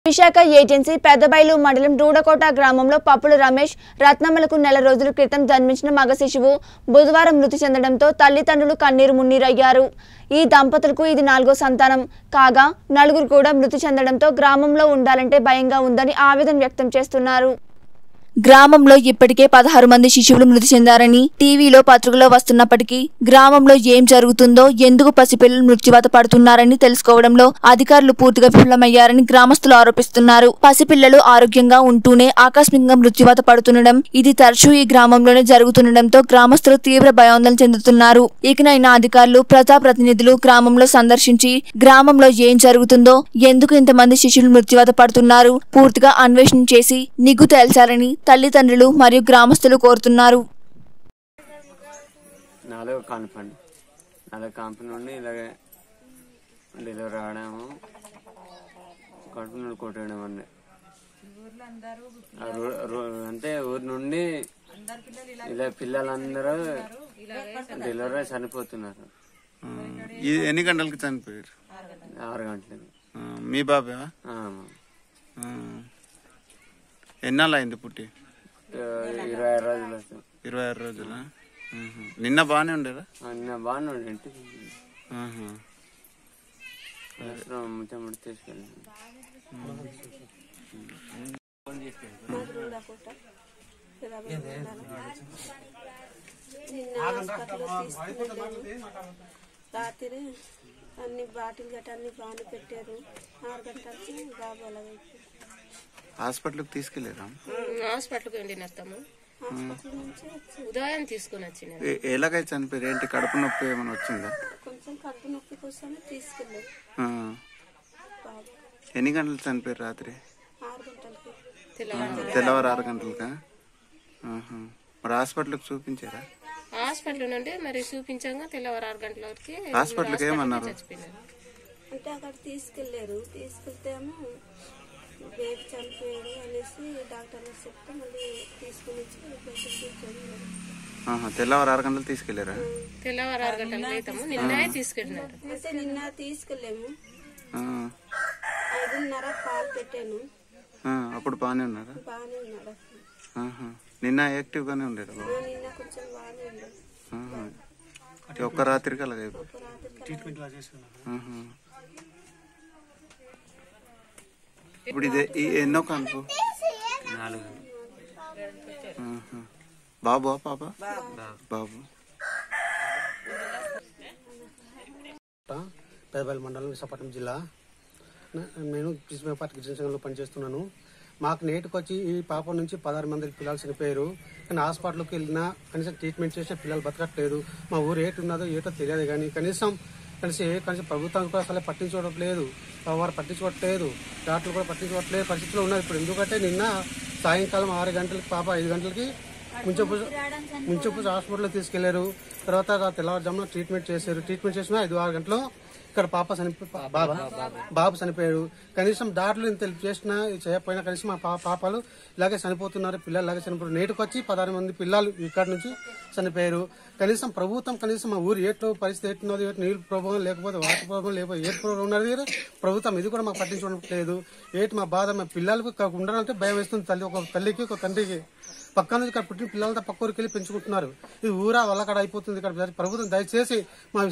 Visakha agency పెద్దబైలు మండలం రూడకోట గ్రామంలో పప్పుల రమేష్ రత్నమ్మలకు నెల రోజుల క్రితం జన్మించిన మగ శిశువు బుధవారం మృతి చెందడంతో తల్లిదండ్రులు కన్నీరు మున్నీరయ్యారు ఈ దంపతులకు ఇది నాలుగో సంతానం కాగా నలుగురు కూడా మృతి చెందడంతో గ్రామంలో ఉండాలంటే భయంగా ఉందని ఆవేదన వ్యక్తం చేస్తున్నారు గ్రామంలో ఇప్పటికే పదహారు మంది శిశువులు మృతి చెందారని టీవీలో పత్రికలో వస్తున్నప్పటికీ గ్రామంలో ఏం జరుగుతుందో ఎందుకు పసిపిల్లలు మృత్యువాత పడుతున్నారని తెలుసుకోవడంలో అధికారులు పూర్తిగా విఫలమయ్యారని గ్రామస్తులు ఆరోపిస్తున్నారు పసిపిల్లలు ఆరోగ్యంగా ఉంటూనే ఆకస్మికంగా మృత్యువాత పడుతుండడం ఇది తరచూ ఈ గ్రామంలోనే జరుగుతుండటంతో గ్రామస్తులు తీవ్ర భయాందోళన చెందుతున్నారు ఇకనైనా అధికారులు ప్రజాప్రతినిధులు గ్రామంలో సందర్శించి గ్రామంలో ఏం జరుగుతుందో ఎందుకు ఇంతమంది శిశువులు మృత్యువాత పడుతున్నారు పూర్తిగా అన్వేషణ చేసి నిగ్గు తేల్చాలని తల్లిదండ్రులు మరియు గ్రామస్తులు కోరుతున్నారు నాలుగో కాన్పండి నాలుగో కాన్పి నుండి ఇలాగే డెలివరీ రావడము కడుపు నుండి కొట్టడం అండి ఆ రో- రో- అంటే ఊరి నుండి ఇలా పిల్లలందరూ డెలివరీ చనిపోతున్నారు ఇది ఎన్ని గంటలకి చనిపోయారు ఆరు గంటలకి ఆ, మీ బాబా ఆ, ఎన్నాళ్ళు అయింది పుట్టి ఇరవై ఆరు రోజులు వస్తాం ఇరవై ఆరు రోజుల నిన్న బాగానే ఉండేదా నిన్న బాగానే ఉండే ఇంటికి ఆహా. ముచ్చ ముడి తీసుకెళ్ళాను నిన్న హాస్పిటల్లో తీసుకువెళ్ళాము రాత్రి అన్ని బాటిల్ గట్ట అన్ని బాగానే పెట్టారు ఆరు గంటలకి బాబు అలాగైపోయింది హాస్పిటల్కి తీసుకెళ్ళారా హాస్పిటల్కి వెళ్ళిన అత్తమ్మ హాస్పిటల్ నుంచి వచ్చి ఉదయం తీసుకుని వచ్చిన ఎ- ఎలాగైతే చనిపోయారు ఏంటి కడుపు నొప్పి ఏమైనా వచ్చిందా కొంచెం కడుపు నొప్పి కోసమే తీసుకెళ్ళాం ఆ. బాబు ఎన్ని గంటలకు చనిపోయారు రాత్రి ఆరు గంటలకి తెల్లవారు ఆరు గంటలకా ఆహా. మరి హాస్పిటల్కి చూపించారా హాస్పిటల్ నుండి మరి చూపించాక తెల్లవారు ఆరు గంటల వరకు హాస్పిటల్కి ఏమన్నారు చచ్చిపోయినారు అంటే అక్కడ తీసుకెళ్లారు తీసుకెళ్తేమో బేబీ చనిపోయాడు అనేసి డాక్టర్లు చెప్తే మళ్ళీ తీసుకుని వచ్చి బయటకు కూర్చొని ఆహా. తెల్లవారు ఆరు గంటలు తీసుకెళ్లారా తెల్లవారు ఆరు గంటలకు అవుతాము నిన్నే తీసుకెళ్ళినారు అయితే నిన్న తీసుకెళ్ళాము ఆ. ఐదున్నర పాలు పెట్టాను ఆ, అప్పుడు బాగానే ఉన్నారా బాగానే ఉన్నాడు అసలు. ఆహా. నిన్న యాక్టివ్ గానే ఉండేది బాబు ఆ, నిన్న కొంచెం బాగానే ఉన్నాడు ఆహా. ఈ ఒక్క రాత్రికి అలాగైపోయి ఒక రాత్రి ఆహా. ఇప్పుడు ఇదే ఈ ఎన్నో కాన్పు నాలుగు ఆహా. బాబు పాప బాబు పెదపల్లి మండలం విశాఖపట్నం జిల్లా న- నేను కృష్ణపేట గిరిజన సంఘంలో పనిచేస్తున్నాను మాకు నేటికి వచ్చి ఈ పాప నుంచి పదహారు మంది పిల్లలు చనిపోయారు కానీ హాస్పిటల్కి వెళ్ళినా కనీసం ట్రీట్మెంట్ చేసిన పిల్లలు బతకట్లేదు మా ఊరు ఏటి ఉన్నదో ఏటో తెలియదు కానీ కనీసం కలిసి కనీసం ప్రభుత్వం కూడా అసలే పట్టించుకోవట్లేదు వారు పట్టించుకోవట్లేదు డాక్టర్లు కూడా పట్టించుకోవట్లేదు పరిస్థితులు ఉన్నారు ఇప్పుడు ఎందుకంటే నిన్న సాయంకాలం ఆరు గంటలకి పాప ఐదు గంటలకి ముంచపు ముంచపు హాస్పిటల్లో తీసుకెళ్లారు తర్వాత తెల్లవారుజామున ట్రీట్మెంట్ చేశారు ట్రీట్మెంట్ చేసిన ఐదు ఆరు గంటలు ఇక్కడ పాప చనిపో బాబా బాబు చనిపోయాడు కనీసం దాడులు ఇంత హెల్ప్ చేసినా ఇది చేయకపోయినా కనీసం మా పా- పాపలు ఇలాగే చనిపోతున్నారు పిల్లలు ఇలాగే చనిపోయారు నేటికి వచ్చి పదహారు మంది పిల్లలు ఇక్కడ నుంచి చనిపోయారు కనీసం ప్రభుత్వం కనీసం మా ఊరు ఏట్లో పరిస్థితి ఎట్టున్నది ఏటి నీళ్ళు ప్రాబ్లం లేకపోతే వాటర్ ప్రాబ్లం లేకపోతే ఏ ప్రాబ్లం ఉన్నది కదా ప్రభుత్వం ఇది కూడా మాకు పట్టించడం లేదు ఏటి మా బాధ మా పిల్లలకు ఇక్కడ ఉండాలంటే భయం వేస్తుంది తల్లి ఒక తల్లికి ఒక తండ్రికి పక్క నుంచి ఇక్కడ పుట్టిన పిల్లలతో పక్క ఊరికి వెళ్ళి పెంచుకుంటున్నారు ఇది ఊరా వల్లకడ అయిపోతుంది ఇక్కడ ప్రభుత్వం దయచేసి మా